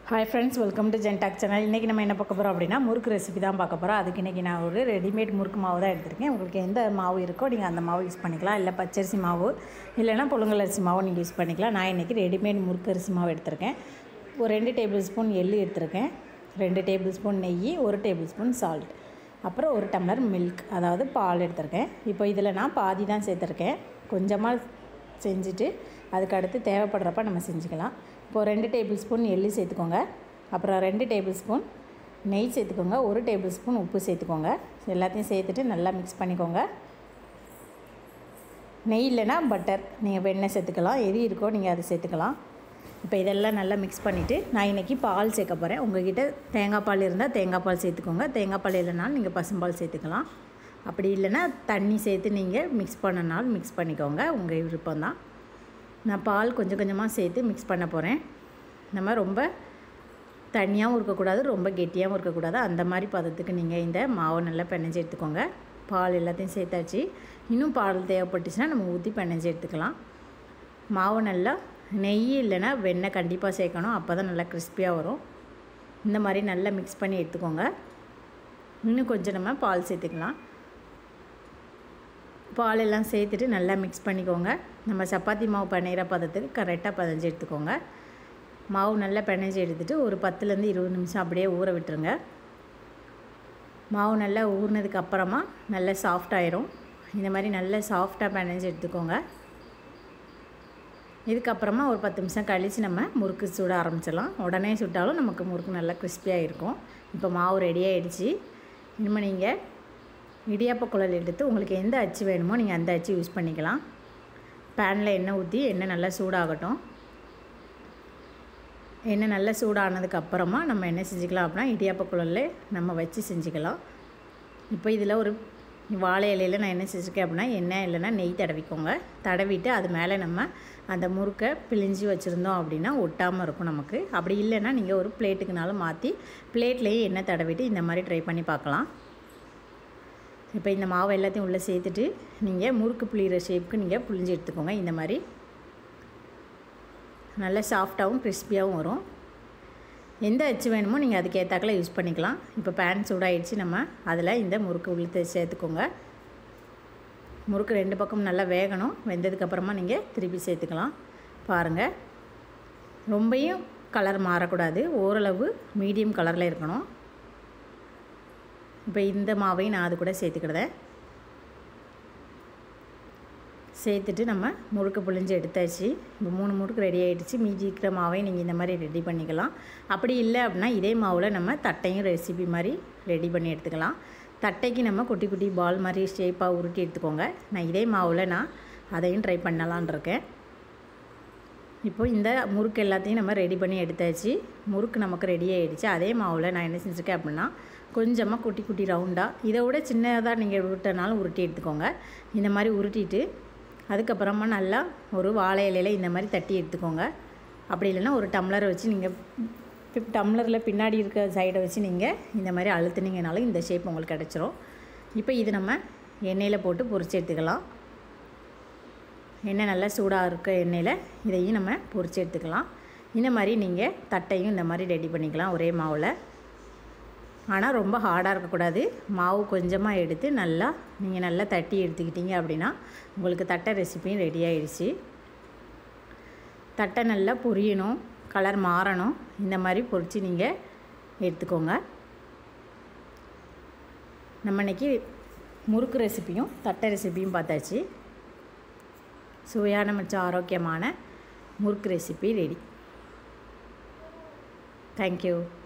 hi friends welcome to ஜென்டாக் channel இன்றைக்கி நம்ம என்ன பார்க்க போகிறோம் அப்படின்னா முறுக்கு ரெசிபி தான் பார்க்க போகிறோம் அதுக்கு இன்றைக்கி நான் ஒரு ரெடிமேட் முறுக்கு மாவு தான் எடுத்திருக்கேன் உங்களுக்கு எந்த மாவு இருக்கோ நீங்கள் அந்த மாவு யூஸ் பண்ணிக்கலாம் இல்லை பச்சரிசி மாவு இல்லைனா புழுங்கல் அரிசி மாவு நீங்கள் யூஸ் பண்ணிக்கலாம் நான் இன்றைக்கி ரெடிமேட் முறுக்கு அரிசி மாவு எடுத்திருக்கேன் ஒரு ரெண்டு டேபிள் ஸ்பூன் எள்ளு எடுத்திருக்கேன் ரெண்டு டேபிள் ஸ்பூன் நெய் ஒரு டேபிள் ஸ்பூன் சால்ட் அப்புறம் ஒரு டம்ளர் மில்க் அதாவது பால் எடுத்திருக்கேன் இப்போ இதில் நான் பாதி தான் சேர்த்துருக்கேன் கொஞ்சமாக செஞ்சுட்டு அதுக்கு அடுத்து தேவைப்படுறப்ப நம்ம செஞ்சுக்கலாம் இப்போது ரெண்டு டேபிள் ஸ்பூன் எள்ளு சேர்த்துக்கோங்க அப்புறம் ரெண்டு டேபிள் ஸ்பூன் நெய் சேர்த்துக்கோங்க ஒரு டேபிள் ஸ்பூன் உப்பு சேர்த்துக்கோங்க எல்லாத்தையும் சேர்த்துட்டு நல்லா மிக்ஸ் பண்ணிக்கோங்க நெய் இல்லைன்னா பட்டர் நீங்கள் வெண்ணெய் சேர்த்துக்கலாம் எது இருக்கோ நீங்கள் அதை சேர்த்துக்கலாம் இப்போ இதெல்லாம் நல்லா மிக்ஸ் பண்ணிவிட்டு நான் இன்றைக்கி பால் சேர்க்க போகிறேன் உங்கள்கிட்ட தேங்காய் பால் இருந்தால் தேங்காய் பால் சேர்த்துக்கோங்க தேங்காய் பால் இல்லைனாலும் நீங்கள் பசும்பால் சேர்த்துக்கலாம் அப்படி இல்லைன்னா தண்ணி சேர்த்து நீங்கள் மிக்ஸ் பண்ணனாலும் மிக்ஸ் பண்ணிக்கோங்க உங்கள் விருப்பம் தான் நான் பால் கொஞ்சம் கொஞ்சமாக சேர்த்து மிக்ஸ் பண்ண போகிறேன் நம்ம ரொம்ப தண்ணியாகவும் இருக்கக்கூடாது ரொம்ப கெட்டியாகவும் இருக்கக்கூடாது அந்த மாதிரி பதத்துக்கு நீங்கள் இந்த மாவை நல்லா பிணைஞ்சு எடுத்துக்கோங்க பால் எல்லாத்தையும் சேர்த்தாச்சு இன்னும் பால் தேவைப்பட்டுச்சுன்னா நம்ம ஊற்றி பிணைஞ்சு எடுத்துக்கலாம் மாவு நல்லா நெய் இல்லைன்னா வெண்ணெய் கண்டிப்பாக சேர்க்கணும் அப்போ தான் நல்லா கிறிஸ்பியாக வரும் இந்த மாதிரி நல்லா மிக்ஸ் பண்ணி எடுத்துக்கோங்க இன்னும் கொஞ்சம் நம்ம பால் சேர்த்துக்கலாம் பால் எல்லாம் சேர்த்துட்டு நல்லா மிக்ஸ் பண்ணிக்கோங்க நம்ம சப்பாத்தி மாவு பிணையிற பதத்துக்கு கரெக்டாக பதினஞ்சு எடுத்துக்கோங்க மாவு நல்லா பிணைஞ்சு எடுத்துகிட்டு ஒரு பத்துலேருந்து இருபது நிமிஷம் அப்படியே ஊற விட்டுருங்க மாவு நல்லா ஊறினதுக்கு அப்புறமா நல்லா சாஃப்ட் ஆயிரும் இந்த மாதிரி நல்லா சாஃப்டாக பிணைஞ்சு எடுத்துக்கோங்க இதுக்கப்புறமா ஒரு பத்து நிமிஷம் கழித்து நம்ம முறுக்கு சுட ஆரம்பிச்சிடலாம் உடனே சுட்டாலும் நமக்கு முறுக்கு நல்லா கிறிஸ்பியாக இருக்கும் இப்போ மாவு ரெடி ஆகிடுச்சு இனிமேல் நீங்கள் இடியாப்ப குழல் எடுத்து உங்களுக்கு எந்த அச்சு வேணுமோ நீங்கள் அந்த அச்சு யூஸ் பண்ணிக்கலாம் பேனில் எண்ணெய் ஊற்றி எண்ணெய் நல்லா சூடாகட்டும் எண்ணெய் நல்லா சூடானதுக்கு அப்புறமா நம்ம என்ன செஞ்சுக்கலாம் அப்படின்னா இடியாப்ப குழலில் நம்ம வச்சு செஞ்சுக்கலாம் இப்போ இதில் ஒரு வாழை இலையில் நான் என்ன செஞ்சுருக்கேன் அப்படின்னா எண்ணெய் இல்லைன்னா நெய் தடவிக்கோங்க தடவிட்டு அது மேலே நம்ம அந்த முறுக்கை பிழிஞ்சு வச்சுருந்தோம் அப்படின்னா ஒட்டாமல் இருக்கும் நமக்கு அப்படி இல்லைன்னா நீங்கள் ஒரு பிளேட்டுக்குனாலும் மாற்றி பிளேட்லேயே எண்ணெய் தடவிட்டு இந்த மாதிரி ட்ரை பண்ணி பார்க்கலாம் இப்போ இந்த மாவு எல்லாத்தையும் உள்ளே சேர்த்துட்டு நீங்கள் முறுக்கு புளிகிற ஷேப்புக்கு நீங்கள் புளிஞ்சு எடுத்துக்கோங்க இந்த மாதிரி நல்லா சாஃப்டாகவும் கிறிஸ்பியாகவும் வரும் எந்த அச்சு வேணுமோ நீங்கள் அதுக்கு ஏற்றாக்கில் யூஸ் பண்ணிக்கலாம் இப்போ பேன் சூடாகிடுச்சு நம்ம அதில் இந்த முறுக்கு உளுத்து சேர்த்துக்கோங்க முறுக்கு ரெண்டு பக்கம் நல்லா வேகணும் வெந்ததுக்கப்புறமா நீங்கள் திருப்பி சேர்த்துக்கலாம் பாருங்கள் ரொம்பையும் கலர் மாறக்கூடாது ஓரளவு மீடியம் கலரில் இருக்கணும் இப்போ இந்த மாவையும் நான் அது கூட சேர்த்துக்கிடுதேன் சேர்த்துட்டு நம்ம முறுக்கு புழிஞ்சு எடுத்தாச்சு இப்போ மூணு முறுக்கு ரெடி ஆகிடுச்சு மீதி இருக்கிற மாவையும் நீங்கள் இந்த மாதிரி ரெடி பண்ணிக்கலாம் அப்படி இல்லை அப்படின்னா இதே மாவில் நம்ம தட்டையும் ரெசிபி மாதிரி ரெடி பண்ணி எடுத்துக்கலாம் தட்டைக்கு நம்ம குட்டி குட்டி பால் மாதிரி ஷேப்பாக உருட்டி எடுத்துக்கோங்க நான் இதே மாவில் நான் அதையும் ட்ரை பண்ணலான் இருக்கேன் இப்போ இந்த முறுக்கு எல்லாத்தையும் நம்ம ரெடி பண்ணி எடுத்தாச்சு முறுக்கு நமக்கு ரெடி ஆகிடுச்சு அதே மாவில் நான் என்ன செஞ்சுருக்கேன் அப்படின்னா கொஞ்சமாக குட்டி குட்டி ரவுண்டாக இதை விட சின்னதாக நீங்கள் உருட்டினாலும் உருட்டி எடுத்துக்கோங்க இந்த மாதிரி உருட்டிட்டு அதுக்கப்புறமா நல்லா ஒரு வாழை இலையில் இந்த மாதிரி தட்டி எடுத்துக்கோங்க அப்படி இல்லைன்னா ஒரு டம்ளரை வச்சு நீங்கள் டம்ளரில் பின்னாடி இருக்க சைடை வச்சு நீங்கள் இந்த மாதிரி அழுத்துனீங்கனாலும் இந்த ஷேப் உங்களுக்கு கிடச்சிரும் இப்போ இது நம்ம எண்ணெயில் போட்டு பொரிச்சு எடுத்துக்கலாம் எண்ணெய் நல்லா சூடாக இருக்க எண்ணெயில் இதையும் நம்ம பொரிச்சு எடுத்துக்கலாம் இந்த மாதிரி நீங்கள் தட்டையும் இந்த மாதிரி ரெடி பண்ணிக்கலாம் ஒரே மாவில் ஆனால் ரொம்ப ஹார்டாக இருக்கக்கூடாது மாவு கொஞ்சமாக எடுத்து நல்லா நீங்கள் நல்லா தட்டி எடுத்துக்கிட்டீங்க அப்படின்னா உங்களுக்கு தட்டை ரெசிப்பியும் ரெடி ஆகிடுச்சு தட்டை நல்லா பொரியணும் கலர் மாறணும் இந்த மாதிரி பொரித்து நீங்கள் எடுத்துக்கோங்க நம்ம இன்றைக்கி முறுக்கு ரெசிப்பியும் தட்டை ரெசிப்பியும் பார்த்தாச்சு சுவையான மற்றும் ஆரோக்கியமான முறுக்கு ரெசிபி ரெடி தேங்க்யூ